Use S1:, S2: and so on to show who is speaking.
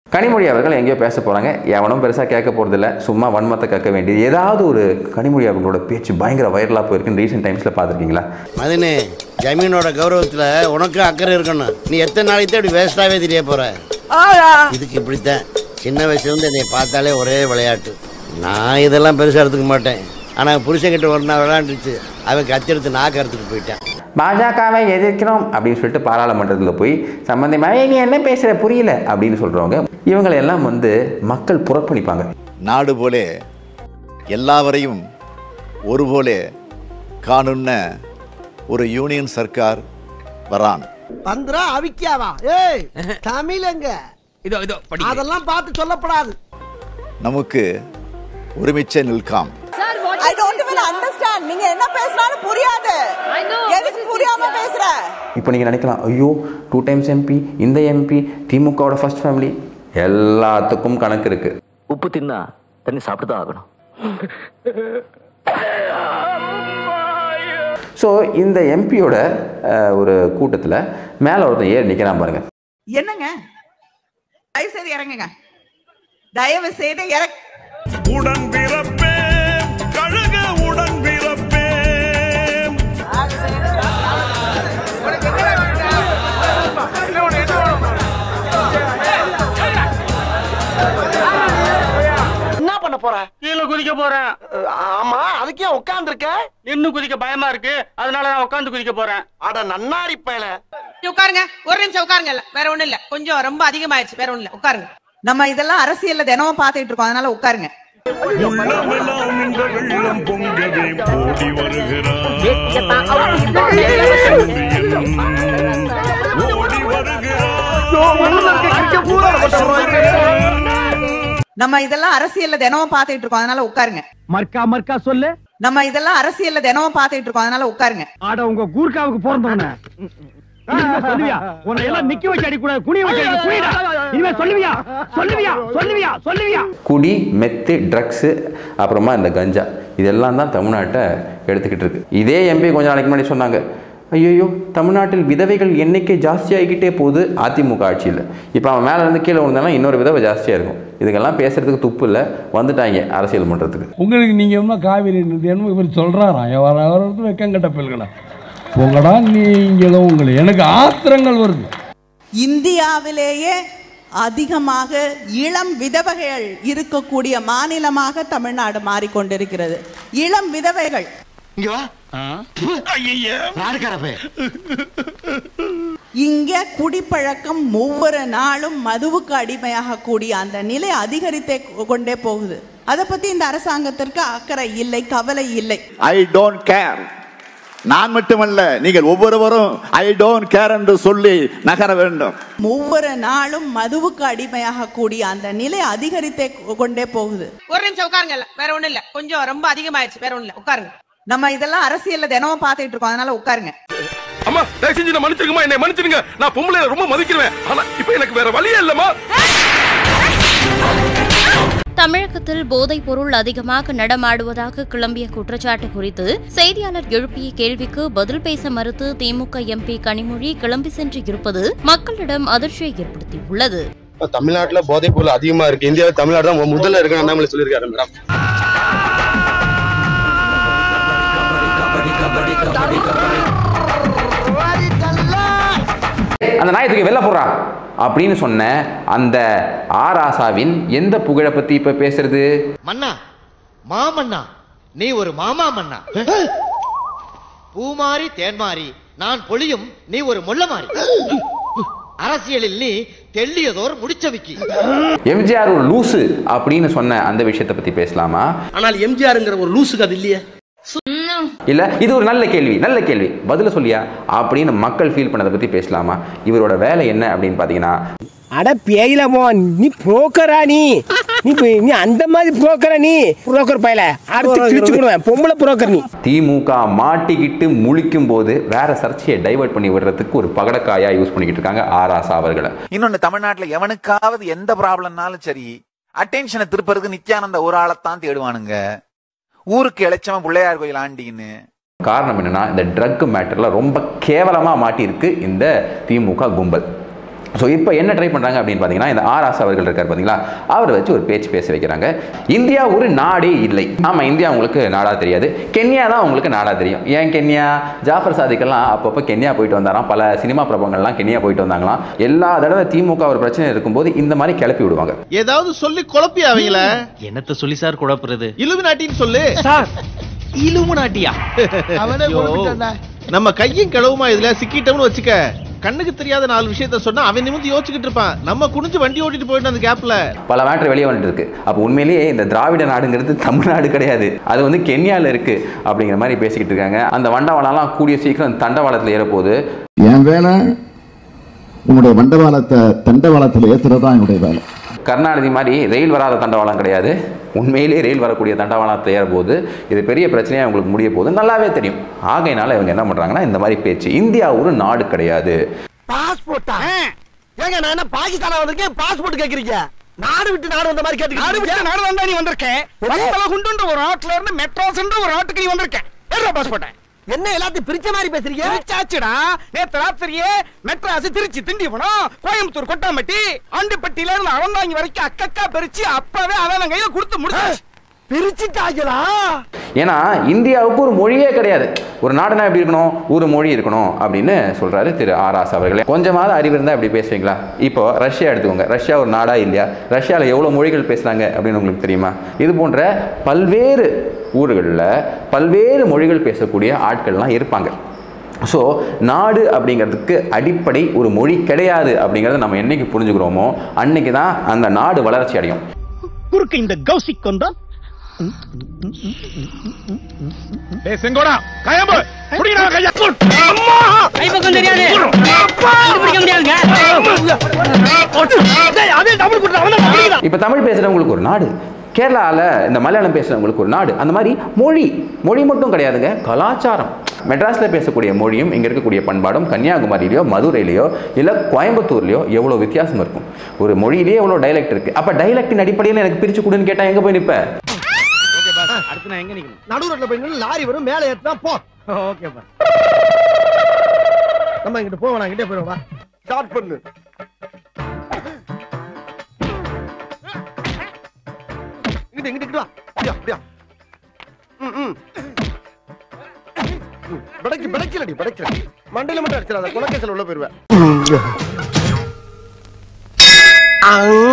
S1: கனிமொழி அவர்கள் எங்கேயோ பேச போகிறாங்க எவனும் பெருசாக கேட்க போகிறதில்ல சும்மா வன்மத்தை கக்க வேண்டியது ஏதாவது ஒரு கனிமொழி அவர்களோட பேச்சு பயங்கர வைரலாக போயிருக்குன்னு ரீசெண்ட் டைம்ஸில் பார்த்துருக்கீங்களா
S2: மதனே ஜமீனோட கௌரவத்துல உனக்கு அக்கறை இருக்கணும் நீ எத்தனை நாளைக்கு தான் இப்படி வேஸ்டாவே தெரிய போற இதுக்கு இப்படித்தான் சின்ன வயசுல இருந்து என்னை பார்த்தாலே ஒரே விளையாட்டு நான் இதெல்லாம் பெருசா எடுத்துக்க மாட்டேன் ஆனா புருஷன்கிட்ட ஒரு நாள் விளையாண்டுச்சு அவன் கத்தெடுத்து நாக்கு அறுத்துட்டு போயிட்டான்
S1: பாஜகவை எதிர்க்கிறோம் அப்படின்னு சொல்லிட்டு பாராளுமன்றத்தில் போய் சம்பந்தமாக நீ என்ன பேசுகிற புரியல அப்படின்னு சொல்கிறவங்க இவங்களை எல்லாம் வந்து மக்கள் புறக்கணிப்பாங்க
S3: நாடு போலே எல்லாவரையும் ஒருபோலே காணுன்ன ஒரு யூனியன் சர்க்கார் வரான்
S4: பந்திரா அவிக்காவா ஏய் தமிழங்க
S5: இதோ இதோ படி
S4: அதெல்லாம் பார்த்து சொல்லப்படாது
S3: நமக்கு ஒருமிச்ச நிற்காம்
S6: ஐ டோன்ட் even அண்டர்ஸ்டாண்ட் நீங்க என்ன பேசுறாலும் புரியாது எதுக்கு புரியாம பேசுற
S1: இப்போ நீங்கள் நினைக்கலாம் ஐயோ டூ டைம்ஸ் எம்பி இந்த எம்பி திமுகவோட ஃபர்ஸ்ட் ஃபேமிலி எல்லாத்துக்கும் கணக்கு இருக்குது
S7: உப்பு தின்னா தண்ணி சாப்பிட்டு தான் ஆகணும்
S1: ஸோ இந்த எம்பியோட ஒரு கூட்டத்தில் மேலே ஒருத்தன் ஏறி நிற்கிறான் பாருங்க
S6: என்னங்க தயவு செய்து இறங்குங்க தயவு செய்து இறங்க
S8: உடன் பிறப்பே கழுக உடன் பிறப்பே
S4: என்ன பண்ண போற
S5: கீழே குதிக்க போறேன்
S4: ஆமா அதுக்கே உட்கார்ந்து இருக்க
S5: நின்னு குதிக்க பயமா இருக்கு அதனால நான் உட்காந்து குதிக்க போறேன்
S4: அட நன்னாரி பயல
S6: உட்காருங்க ஒரு நிமிஷம் உட்காருங்க இல்ல வேற ஒண்ணும் இல்ல கொஞ்சம் ரொம்ப அதிகமாயிருச்சு வேற ஒண்ணும் இல்ல உட்காருங்க நம்ம இதெல்லாம் அரசியல்ல தினமும் பாத்துட்டு இருக்கோம் அதனால உட்காருங்க
S8: உள்ளமெல்லாம் இந்த வெள்ளம் பொங்கவே ஓடி வருகிறார் ஓடி வருகிறார்
S6: நம்ம இதெல்லாம் அரசியல்ல தினமும் பாத்துட்டு இருக்கோம் அதனால உட்காருங்க
S5: மர்க்கா மர்க்கா சொல்லு
S6: நம்ம இதெல்லாம் அரசியல்ல தினமும் பாத்துட்டு இருக்கோம் அதனால உட்காருங்க
S5: ஆட உங்க கூர்க்காவுக்கு பிறந்தவன சொல்லுவியா உன்னை எல்லாம் நிக்க வச்சு அடி கூட குனிய வச்சு அடி குனிடா இனிமே சொல்லுவியா சொல்லுவியா சொல்லுவியா சொல்லுவியா
S1: குடி மெத்து ட்ரக்ஸு அப்புறமா இந்த கஞ்சா இதெல்லாம் தான் தமிழ்நாட்டை எடுத்துக்கிட்டு இருக்கு இதே எம்பி கொஞ்ச நாளைக்கு முன்னாடி சொன்னாங்க ஐயோ தமிழ்நாட்டில் விதவைகள் எண்ணிக்கை ஜாஸ்தியாகிக்கிட்டே போகுது அதிமுக ஆட்சியில் இப்போ அவன் மேலே இருந்து கீழே விழுந்தாலும் இன்னொரு விதவை ஜாஸ்தியாக இருக்கும் இதுக்கெல்லாம் பேசுறதுக்கு துப்பு இல்லை வந்துட்டாங்க அரசியல் பண்ணுறதுக்கு
S9: உங்களுக்கு நீங்க என்ன காவிரி நதி என்னமோ இவர் சொல்றாராம் அவர் அவருக்கு வெக்கங்கட்ட பிள்ளைகளா போங்கடா நீங்களும் உங்களை எனக்கு ஆத்திரங்கள் வருது
S6: இந்தியாவிலேயே அதிகமாக இளம் விதவைகள் இருக்கக்கூடிய மாநிலமாக தமிழ்நாடு மாறிக்கொண்டிருக்கிறது இளம் விதவைகள்
S4: இங்க வா யாருக்காரப்பே
S6: இங்க குடிப்பழக்கம் ஒவ்வொரு நாளும் மதுவுக்கு அடிமையாக கூடிய அந்த நிலை அதிகரித்தே கொண்டே போகுது அதை பத்தி இந்த அரசாங்கத்திற்கு அக்கறை இல்லை கவலை இல்லை
S3: ஐ டோன்ட் கேர் நான் மட்டுமல்ல நீங்கள் ஒவ்வொருவரும் ஐ டோன்ட் கேர் என்று சொல்லி நகர வேண்டும்
S6: ஒவ்வொரு நாளும் மதுவுக்கு அடிமையாக கூடிய அந்த நிலை அதிகரித்தே கொண்டே போகுது ஒரு நிமிஷம் உட்காருங்க இல்ல வேற ஒண்ணும் இல்ல கொஞ்சம் ரொம்ப அதிகமாயிருச்சு வேற ஒண்ணும் இல்ல உட்காருங்க நம்ம இதெல்லாம் அரசியல்ல தினமும் பாத்துட்டு இருக்கோம் அதனால உட்காருங்க
S8: அம்மா தயவு செஞ்சு நான் மன்னிச்சிருங்கம்மா என்னை மன்னிச்சிருங்க நான் பொம்பளை ரொம்ப மதிக்கிறேன் ஆனா இப்போ எனக்கு வேற வழியே இல்லம்மா
S10: தமிழகத்தில் போதைப் பொருள் அதிகமாக நடமாடுவதாக கிளம்பிய குற்றச்சாட்டு குறித்து செய்தியாளர் எழுப்பிய கேள்விக்கு பதில் பேச மறுத்து திமுக எம்பி கனிமொழி கிளம்பி சென்று இருப்பது மக்களிடம் அதிர்ச்சியை ஏற்படுத்தியுள்ளது
S2: தமிழ்நாட்டுல போதைப் பொருள் அதிகமா இருக்கு இந்தியாவில் தமிழ்நாடு தான் முதல்ல இருக்கு அண்ணாமலை சொல்லியிருக்காரு மேடம்
S1: அந்த நாயை தூக்கி வெளில போடுறான் அப்படின்னு சொன்ன அந்த ஆராசாவின் எந்த புகழை பற்றி இப்போ பேசுறது
S4: மன்னா மாமன்னா நீ ஒரு மாமா மன்னா பூமாரி தேன்மாரி நான் பொழியும் நீ ஒரு முள்ள மாறி அரசியலில் நீ தெள்ளியதோர் முடிச்சவிக்கி
S1: எம்ஜிஆர் ஒரு லூசு அப்படின்னு சொன்ன அந்த விஷயத்தை பற்றி பேசலாமா
S4: ஆனால் எம்ஜிஆர்ங்கிற ஒரு லூசுக்கு அது இல்லையே
S1: இல்லை இது ஒரு நல்ல கேள்வி நல்ல கேள்வி பதில சொல்லியா அப்படின்னு மக்கள் ஃபீல் பண்ணதை பற்றி பேசலாமா இவரோட வேலை என்ன அப்படின்னு பார்த்தீங்கன்னா
S5: அட பேயில போ நீ புரோக்கரா நீ நீ போய்- நீ அந்த மாதிரி புரோக்கரா நீ புரோக்கர் பயல அடுத்து கிழிச்சுக்கிடுவேன் பொம்பளை புரோக்கர் நீ
S1: திமுக மாட்டிக்கிட்டு முழிக்கும் போது வேற சர்ச்சையை டைவர்ட் பண்ணி விடுறதுக்கு ஒரு பகடக்காயா யூஸ் பண்ணிக்கிட்டு இருக்காங்க ஆராசா அவர்களை
S11: இன்னொன்னு தமிழ்நாட்டுல எவனுக்காவது எந்த ப்ராப்ளம்னாலும் சரி அட்டென்ஷனை திருப்பறதுக்கு நித்யானந்த ஒரு ஆளைத்தான் தேடுவானுங்க ஊருக்கு இளைச்சவன் பிள்ளையார் கோயில் ஆண்டின்னு
S1: காரணம் என்னன்னா இந்த ட்ரக் மேட்டர்ல ரொம்ப கேவலமா மாட்டியிருக்கு இந்த திமுக கும்பல் ஸோ இப்போ என்ன ட்ரை பண்ணுறாங்க அப்படின்னு பார்த்தீங்கன்னா இந்த ஆர் ஆசா அவர்கள் இருக்கார் பார்த்தீங்களா அவரை வச்சு ஒரு பேச்சு பேச வைக்கிறாங்க இந்தியா ஒரு நாடே இல்லை ஆமாம் இந்தியா உங்களுக்கு நாடாக தெரியாது கென்யா தான் உங்களுக்கு நாடாக தெரியும் ஏன் கென்யா ஜாஃபர் சாதிக்கெல்லாம் அப்பப்போ கென்யா போயிட்டு வந்தாராம் பல சினிமா பிரபங்கள்லாம் கென்யா போயிட்டு வந்தாங்களாம் எல்லா தடவை திமுக ஒரு பிரச்சனை இருக்கும்போது இந்த மாதிரி கிளப்பி விடுவாங்க
S12: ஏதாவது சொல்லி குழப்பி அவங்கள
S13: என்னத்த சொல்லி சார் குழப்புறது
S12: இலுவு நாட்டின்னு சொல்லு
S13: சார் இலுவு நாட்டியா
S12: அவனே குழப்பிட்டான்டா. நம்ம கையும் கிளவுமா இதுல சிக்கிட்டோம்னு வச்சுக்க கண்ணுக்கு தெரியாத நாலு விஷயத்த சொன்னா அவன் நிமிந்து யோசிச்சுக்கிட்டு இருப்பான் நம்ம குனிஞ்சு வண்டி ஓட்டிட்டு போயிட்டு அந்த கேப்ல
S1: பல மேட்ரு வெளியே வந்துட்டு இருக்கு அப்போ உண்மையிலேயே இந்த திராவிட நாடுங்கிறது தமிழ்நாடு கிடையாது அது வந்து கென்யாவில் இருக்கு அப்படிங்கிற மாதிரி பேசிக்கிட்டு இருக்காங்க அந்த வண்டவாளம்லாம் கூடிய சீக்கிரம் தண்டவாளத்தில் ஏறப்போகுது
S3: என் வேலை உங்களுடைய மண்டபாலத்தை தண்டவாளத்தில் ஏத்துறது தான் என்னுடைய வேலை
S1: கருணாநிதி மாதிரி ரயில் வராத தண்டவாளம் கிடையாது உண்மையிலேயே ரயில் வரக்கூடிய தண்டவாளத்தை ஏறும்போது இது பெரிய பிரச்சனையாக உங்களுக்கு முடிய போகுது நல்லாவே தெரியும் ஆகையினால இவங்க என்ன பண்ணுறாங்கன்னா இந்த மாதிரி பேச்சு இந்தியா ஒரு நாடு கிடையாது
S4: பாஸ்போர்ட்டா ஏங்க நான் என்ன பாகிஸ்தானா வந்திருக்கேன் பாஸ்போர்ட் கேக்குறீங்க நாடு விட்டு நாடு வந்த மாதிரி கேட்டு
S5: நாடு விட்டு நாடு வந்தா நீ வந்திருக்கேன் பக்கத்துல குண்டுன்ற ஒரு நாட்டுல இருந்து மெட்ராஸ்ன்ற ஒரு நாட்டுக்கு நீ வந்திருக்கேன் ஏறா பாஸ்போர்ட்
S4: என்ன எல்லாத்தையும் பிரிச்ச மாதிரி பேசுறீங்க
S5: திருச்சாச்சுடா நேத்து ராத்திரியே மெட்ராஸ் திருச்சி திண்டிவனம் கோயம்புத்தூர் கொட்டாம்பட்டி ஆண்டிப்பட்டியில இருந்து அவந்தாங்கி வரைக்கும் அக்கக்கா பிரிச்சு அப்பவே அவன் கையில கொடுத்து முடிச்சாச்சு
S4: பிரிச்சுட்டாங்களா
S1: ஏன்னா இந்தியாவுக்கு ஒரு மொழியே கிடையாது ஒரு நாடுனா எப்படி இருக்கணும் ஒரு மொழி இருக்கணும் அப்படின்னு சொல்றாரு திரு ஆர் ஆஸ் அவர்களே கொஞ்சமாவது அறிவு இருந்தால் இப்படி பேசுவீங்களா இப்போ ரஷ்யா எடுத்துக்கோங்க ரஷ்யா ஒரு நாடா இல்லையா ரஷ்யாவில் எவ்வளோ மொழிகள் பேசுறாங்க அப்படின்னு உங்களுக்கு தெரியுமா இது போன்ற பல்வேறு ஊர்களில் பல்வேறு மொழிகள் பேசக்கூடிய ஆட்கள்லாம் இருப்பாங்க ஸோ நாடு அப்படிங்கிறதுக்கு அடிப்படை ஒரு மொழி கிடையாது அப்படிங்கிறத நம்ம என்னைக்கு புரிஞ்சுக்கிறோமோ அன்னைக்கு தான் அந்த நாடு வளர்ச்சி அடையும்
S5: குறுக்கு இந்த கௌசிக் கொண்டான் செங்கோடா கயம்பு புடிடா கையா அம்மா கை பக்கம் தெரியாது பிடிக்க முடியாதுங்க அதே டபுள் குடுறா அவன
S1: இப்போ தமிழ் பேசுகிறவங்களுக்கு ஒரு நாடு கேரளாவில் இந்த மலையாளம் பேசுகிறவங்களுக்கு ஒரு நாடு அந்த மாதிரி மொழி மொழி மட்டும் கிடையாதுங்க கலாச்சாரம் மெட்ராஸில் பேசக்கூடிய மொழியும் இங்கே இருக்கக்கூடிய பண்பாடும் கன்னியாகுமரியிலையோ மதுரையிலையோ இல்லை கோயம்புத்தூர்லையோ எவ்வளோ வித்தியாசம் இருக்கும் ஒரு மொழியிலேயே எவ்வளோ டைலக்ட் இருக்குது அப்போ டைலக்டின் அடிப்படையில் எனக்கு பிரித்து கொடுன்னு கேட்டால் எங்கே போய் நிற்பேன்
S5: அடுத்து நான் எங்க நிக்கணும்
S4: நடு ரோட்ல போய் நின்னு லாரி வரும் மேல ஏத்துனா போ
S5: ஓகே பா
S4: நம்ம இங்கிட்டு போவோம் நான் கிட்டே போயிடுவா ஸ்டார்ட் பண்ணு இங்கிட்டு இங்கிட்டு இங்கிட்டு வா அப்படியா அப்படியா ம் ம் ம், பிடைக்கு பிடைக்கலடி பிடைக்கல மண்டையில மட்டும் அடிச்சிடாத குலக்கேசல் உள்ள போயிருவேன்